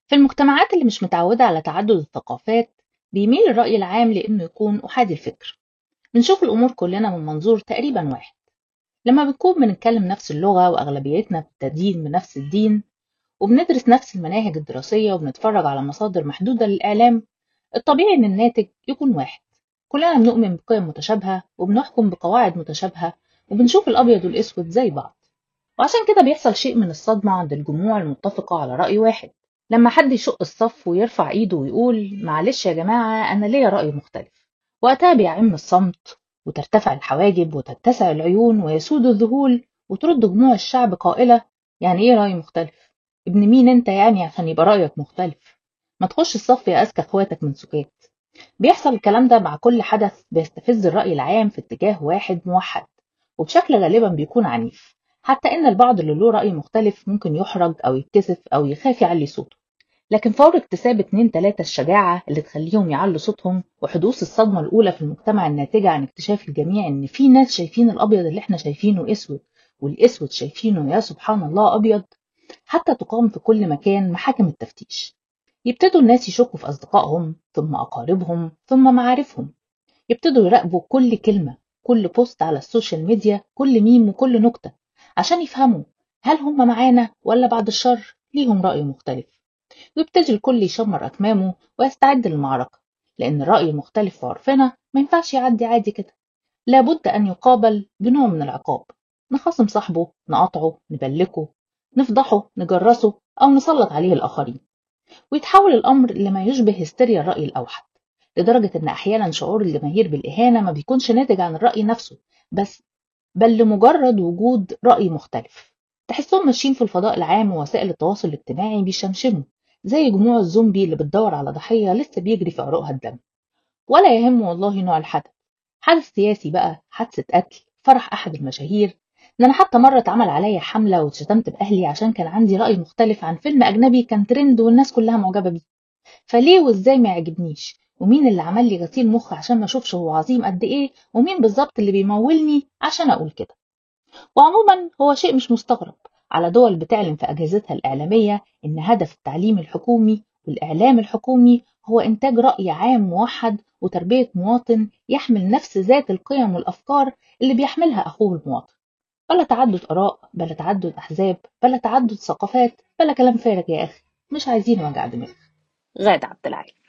في المجتمعات اللي مش متعودة على تعدد الثقافات بيميل الرأي العام لإنه يكون أحادي الفكر بنشوف الأمور كلنا من منظور تقريبا واحد لما بنكون بنتكلم نفس اللغة وأغلبيتنا بتدين بنفس الدين وبندرس نفس المناهج الدراسية وبنتفرج على مصادر محدودة للإعلام الطبيعي إن الناتج يكون واحد كلنا بنؤمن بقيم متشابهة وبنحكم بقواعد متشابهة وبنشوف الأبيض والأسود زي بعض وعشان كده بيحصل شيء من الصدمة عند الجموع المتفقة على رأي واحد لما حد يشق الصف ويرفع ايده ويقول معلش يا جماعة أنا ليا رأي مختلف وقتها بيعم الصمت وترتفع الحواجب وتتسع العيون ويسود الذهول وترد جموع الشعب قائلة يعني ايه رأي مختلف ابن مين انت يعني عشان يبقى رأيك مختلف ما تخش الصف يا أذكى اخواتك من سكات بيحصل الكلام ده مع كل حدث بيستفز الرأي العام في اتجاه واحد موحد وبشكل غالبا بيكون عنيف حتى إن البعض اللي له رأي مختلف ممكن يحرج أو يتكسف أو يخاف يعلي صوته لكن فور اكتساب اتنين تلاتة الشجاعة اللي تخليهم يعلوا صوتهم وحدوث الصدمة الأولى في المجتمع الناتجة عن اكتشاف الجميع إن في ناس شايفين الأبيض اللي احنا شايفينه أسود والأسود شايفينه يا سبحان الله أبيض حتى تقام في كل مكان محاكم التفتيش يبتدوا الناس يشكوا في أصدقائهم ثم أقاربهم ثم معارفهم يبتدوا يراقبوا كل كلمة كل بوست على السوشيال ميديا كل ميم وكل نكتة عشان يفهموا هل هم معانا ولا بعد الشر ليهم رأي مختلف ويبتدي الكل يشمر أكمامه ويستعد للمعركة لأن الرأي المختلف في عرفنا ما ينفعش يعدي عادي كده لابد أن يقابل بنوع من العقاب نخاصم صاحبه نقاطعه نبلكه نفضحه نجرسه أو نسلط عليه الآخرين ويتحول الأمر لما يشبه هستيريا الرأي الأوحد لدرجة إن أحيانا شعور الجماهير بالإهانة ما بيكونش ناتج عن الرأي نفسه بس بل لمجرد وجود رأي مختلف تحسهم ماشيين في الفضاء العام ووسائل التواصل الاجتماعي بيشمشموا زي جموع الزومبي اللي بتدور على ضحية لسه بيجري في عروقها الدم ولا يهم والله نوع الحدث حدث سياسي بقى حادثة قتل فرح أحد المشاهير ده أنا حتى مرة اتعمل عليا حملة واتشتمت بأهلي عشان كان عندي رأي مختلف عن فيلم أجنبي كان ترند والناس كلها معجبة بيه فليه وإزاي ما يعجبنيش ومين اللي عمل لي غسيل مخ عشان ما اشوفش هو عظيم قد ايه ومين بالظبط اللي بيمولني عشان اقول كده وعموما هو شيء مش مستغرب على دول بتعلن في اجهزتها الاعلاميه ان هدف التعليم الحكومي والاعلام الحكومي هو انتاج راي عام موحد وتربيه مواطن يحمل نفس ذات القيم والافكار اللي بيحملها اخوه المواطن بلا تعدد اراء بلا تعدد احزاب بلا تعدد ثقافات بلا كلام فارغ يا اخي مش عايزين وجع دماغ غادة عبد العال